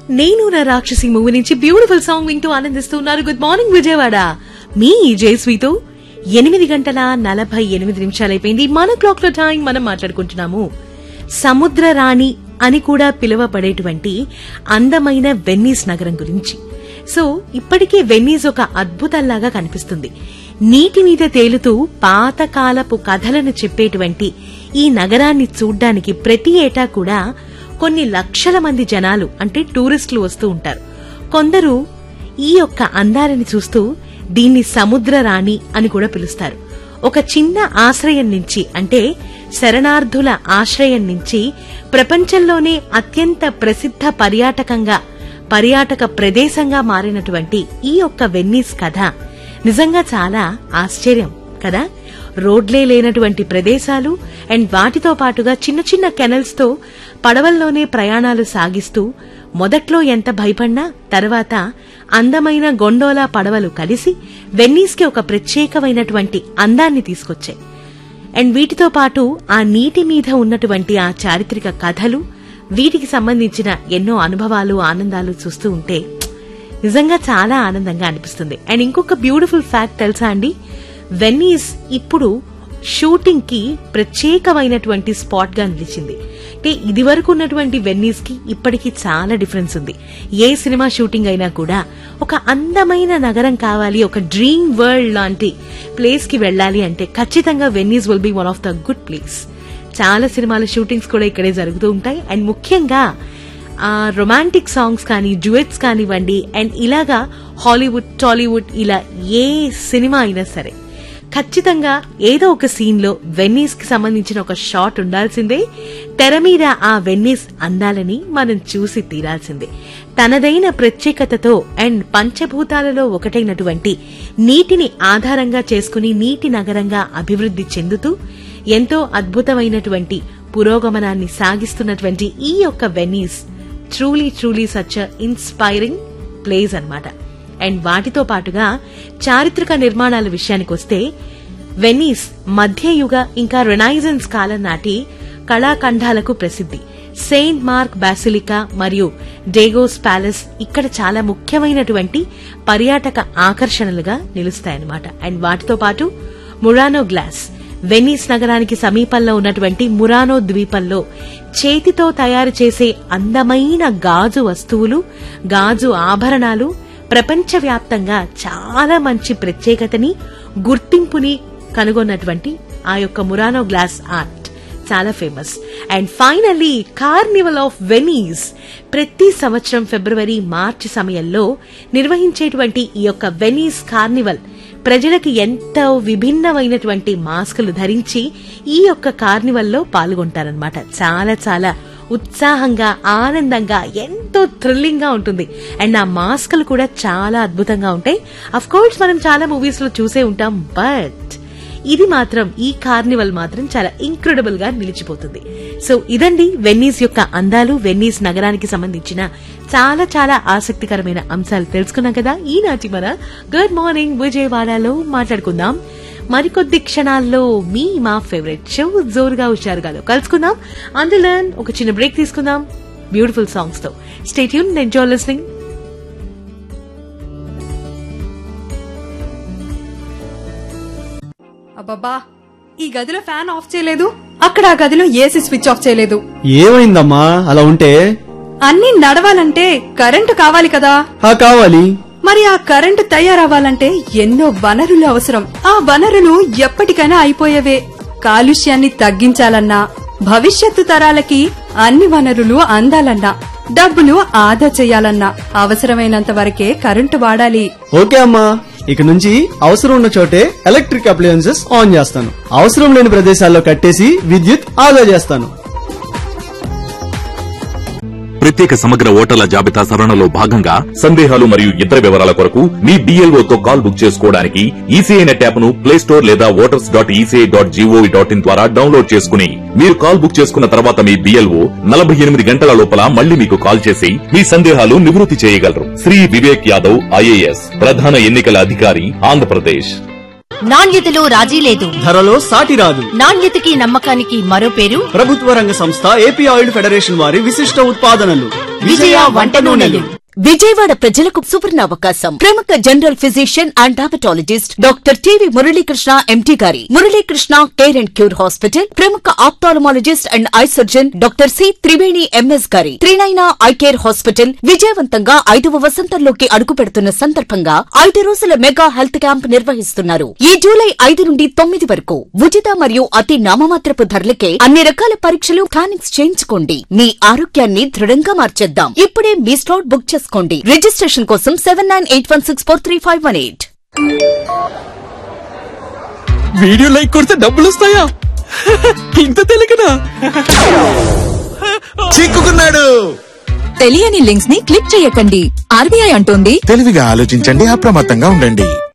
నేను నా రాక్షసి మూవీ నుంచి బ్యూటిఫుల్ సాంగ్ వింటూ ఆనందిస్తున్నారు గుడ్ మార్నింగ్ విజయవాడ మీ జయశ్రీతో ఎనిమిది గంటల నలభై ఎనిమిది నిమిషాలైపోయింది మన క్లాక్ లో టైం మనం మాట్లాడుకుంటున్నాము సముద్ర రాణి అని కూడా పిలువబడేటువంటి అందమైన వెన్నీస్ నగరం గురించి సో ఇప్పటికీ వెన్నీస్ ఒక అద్భుతంలాగా కనిపిస్తుంది నీటి మీద తేలుతూ పాతకాలపు కథలను చెప్పేటువంటి ఈ నగరాన్ని చూడ్డానికి ప్రతి ఏటా కూడా కొన్ని లక్షల మంది జనాలు అంటే టూరిస్టులు వస్తూ ఉంటారు కొందరు ఈ యొక్క అందాలని చూస్తూ దీన్ని సముద్ర రాణి అని కూడా పిలుస్తారు ఒక చిన్న ఆశ్రయం నుంచి అంటే శరణార్థుల ఆశ్రయం నుంచి ప్రపంచంలోనే అత్యంత ప్రసిద్ధ పర్యాటకంగా పర్యాటక ప్రదేశంగా మారినటువంటి ఈ యొక్క వెన్నీస్ కథ నిజంగా చాలా ఆశ్చర్యం కదా రోడ్లే లేనటువంటి ప్రదేశాలు అండ్ వాటితో పాటుగా చిన్న చిన్న కెనల్స్ తో పడవల్లోనే ప్రయాణాలు సాగిస్తూ మొదట్లో ఎంత భయపడినా తర్వాత అందమైన గొండోలా పడవలు కలిసి వెన్నీస్కి ఒక ప్రత్యేకమైనటువంటి అందాన్ని తీసుకొచ్చాయి అండ్ వీటితో పాటు ఆ నీటి మీద ఉన్నటువంటి ఆ చారిత్రక కథలు వీటికి సంబంధించిన ఎన్నో అనుభవాలు ఆనందాలు చూస్తూ ఉంటే నిజంగా చాలా ఆనందంగా అనిపిస్తుంది అండ్ ఇంకొక బ్యూటిఫుల్ ఫ్యాక్ట్ తెలుసా అండి వెన్నీస్ ఇప్పుడు షూటింగ్ కి ప్రత్యేకమైనటువంటి స్పాట్ గా నిలిచింది అంటే ఇది వరకు ఉన్నటువంటి వెన్నీస్ కి ఇప్పటికి చాలా డిఫరెన్స్ ఉంది ఏ సినిమా షూటింగ్ అయినా కూడా ఒక అందమైన నగరం కావాలి ఒక డ్రీమ్ వరల్డ్ లాంటి ప్లేస్ కి వెళ్ళాలి అంటే ఖచ్చితంగా Venice will be one of the good place చాలా సినిమాల షూటింగ్స్ కూడా ఇక్కడే జరుగుతూ ఉంటాయి అండ్ ముఖ్యంగా ఆ రొమాంటిక్ సాంగ్స్ కానీ డ్యూయట్స్ కానివ్వండి అండ్ ఇలాగా హాలీవుడ్ టాలీవుడ్ ఇలా ఏ సినిమా అయినా సరే ఖచ్చితంగా ఏదో ఒక సీన్ లో వెన్నీస్ కి సంబంధించిన ఒక షాట్ ఉండాల్సిందే తెర మీద ఆ వెన్నీస్ అందాలని మనం చూసి తీరాల్సిందే తనదైన ప్రత్యేకతతో అండ్ పంచభూతాలలో ఒకటైనటువంటి నీటిని ఆధారంగా చేసుకుని నీటి నగరంగా అభివృద్ధి చెందుతూ ఎంతో అద్భుతమైనటువంటి పురోగమనాన్ని సాగిస్తున్నటువంటి ఈ యొక్క Venice truly truly such inspiring place అన్నమాట అండ్ వాటితో పాటుగా చారిత్రక నిర్మాణాల విషయానికి వస్తే వెనీస్ మధ్యయుగ ఇంకా రెనైజెన్స్ కాలం నాటి కళాఖండాలకు ప్రసిద్ధి సెయింట్ మార్క్ బాసిలికా మరియు డేగోస్ ప్యాలెస్ ఇక్కడ చాలా ముఖ్యమైనటువంటి పర్యాటక ఆకర్షణలుగా నిలుస్తాయన్నమాట అండ్ వాటితో పాటు మురానో గ్లాస్ వెనీస్ నగరానికి సమీపంలో ఉన్నటువంటి మురానో ద్వీపంలో చేతితో తయారు చేసే అందమైన గాజు వస్తువులు గాజు ఆభరణాలు ప్రపంచవ్యాప్తంగా చాలా మంచి ప్రత్యేకతని గుర్తింపుని కనుగొన్నటువంటి ఆ యొక్క మురానో గ్లాస్ ఆర్ట్ చాలా famous and finally carnival of Venice ప్రతి సంవత్సరం ఫిబ్రవరి మార్చి సమయంలో నిర్వహించేటువంటి ఈ యొక్క వెనీస్ కార్నివల్ ప్రజలకి ఎంతో విభిన్నమైనటువంటి మాస్కులు ధరించి ఈ యొక్క కార్నివల్లో పాల్గొంటారనమాట చాలా చాలా ఉత్సాహంగా ఆనందంగా ఎంతో థ్రిల్లింగ్ గా ఉంటుంది అండ్ ఆ మాస్కులు కూడా చాలా అద్భుతంగా ఉంటాయి అఫ్ కోర్స్ మనం చాలా మూవీస్ లో చూసే ఉంటాం బట్ ఇది మాత్రం ఈ కార్నివల్ మాత్రం చాలా ఇంక్రెడిబుల్ గా నిలిచిపోతుంది సో ఇదండి వెన్నీస్ యొక్క అందాలు వెన్నీస్ నగరానికి సంబంధించిన చాలా చాలా ఆసక్తికరమైన అంశాలు తెలుసుకున్నాం కదా ఈనాటి మన గుడ్ మార్నింగ్ విజయవాడలో మాట్లాడుకుందాం మరికొద్ది క్షణాల్లో మీ మా ఫేవరెట్ షో జోరుగా హుషారుగాలో కలుసుకుందాం అందులో ఒక చిన్న బ్రేక్ తీసుకుందాం బ్యూటిఫుల్ సాంగ్స్ తో స్టేట్ యూన్ ఎంజాయ్ లిస్నింగ్ అబ్బబ్బా ఈ గదిలో ఫ్యాన్ ఆఫ్ చేయలేదు అక్కడ ఆ గదిలో ఏసీ స్విచ్ ఆఫ్ చేయలేదు ఏమైందమ్మా అలా ఉంటే అన్నీ నడవాలంటే కరెంటు కావాలి కదా ఆ కావాలి మరి ఆ కరెంటు తయారవ్వాలంటే ఎన్నో వనరులు అవసరం ఆ వనరులు ఎప్పటికైనా అయిపోయేవే కాలుష్యాన్ని తగ్గించాలన్నా భవిష్యత్తు తరాలకి అన్ని వనరులు అందాలన్నా డబ్బులు ఆదా చేయాలన్నా అవసరమైనంత వరకే కరెంటు వాడాలి ఓకే అమ్మా ఇక నుంచి అవసరం ఉన్న చోటే ఎలక్ట్రిక్ అప్లయన్సెస్ ఆన్ చేస్తాను అవసరం లేని ప్రదేశాల్లో కట్టేసి విద్యుత్ ఆదా చేస్తాను ప్రత్యేక సమగ్ర ఓటర్ల జాబితా సవరణలో భాగంగా సందేహాలు మరియు ఇతర వివరాల కొరకు మీ BLO తో కాల్ బుక్ చేసుకోవడానికి ఈసీఐ నెట్ యాప్ ను ప్లే స్టోర్ లేదా voters dot ECI dot G O V dot in ద్వారా డౌన్లోడ్ చేసుకుని మీరు కాల్ బుక్ చేసుకున్న తర్వాత మీ బిఎల్ఓ నలభై ఎనిమిది గంటల లోపల మళ్ళీ మీకు కాల్ చేసి మీ సందేహాలు నివృత్తి చేయగలరు శ్రీ వివేక్ యాదవ్ ఐఏఎస్ ప్రధాన ఎన్నికల అధికారి ఆంధ్రప్రదేశ్ నాణ్యతలో రాజీ లేదు ధరలో సాటి రాదు నాణ్యతకి నమ్మకానికి మరో పేరు ప్రభుత్వ రంగ సంస్థ ఏపీ ఆయిల్ ఫెడరేషన్ వారి విశిష్ట ఉత్పాదనలు విజయ వంట నూనెలు విజయవాడ ప్రజలకు సువర్ణ అవకాశం ప్రముఖ general physician and diabetologist doctor T V Muralikrishna MD గారి Muralikrishna care and cure hospital ప్రముఖ ophthalmologist and eye surgeon doctor C Triveni MS గారి త్రినైనా ఐ కేర్ హాస్పిటల్ విజయవంతంగా ఐదవ వసంతంలోకి అడుగు పెడుతున్న సందర్భంగా ఐదు రోజుల మెగా హెల్త్ క్యాంప్ నిర్వహిస్తున్నారు ఈ జూలై ఐదు నుండి తొమ్మిది వరకు ఉచిత మరియు అతి నామమాత్రపు ధరలకే అన్ని రకాల పరీక్షలు స్కానింగ్స్ చేయించుకోండి మీ ఆరోగ్యాన్ని దృఢంగా మార్చేద్దాం ఇప్పుడే మీ స్లాట్ బుక్ చేసుకోండి రిజిస్ట్రేషన్ కోసం seven nine eight one six four three five one eight video like కొడితే డబ్బులు వస్తాయా ఇంత తెలియకనా చిక్కుకున్నాడు తెలియని లింక్స్ ని క్లిక్ చేయకండి ఆర్బీఐ అంటోంది తెలివిగా ఆలోచించండి అప్రమత్తంగా ఉండండి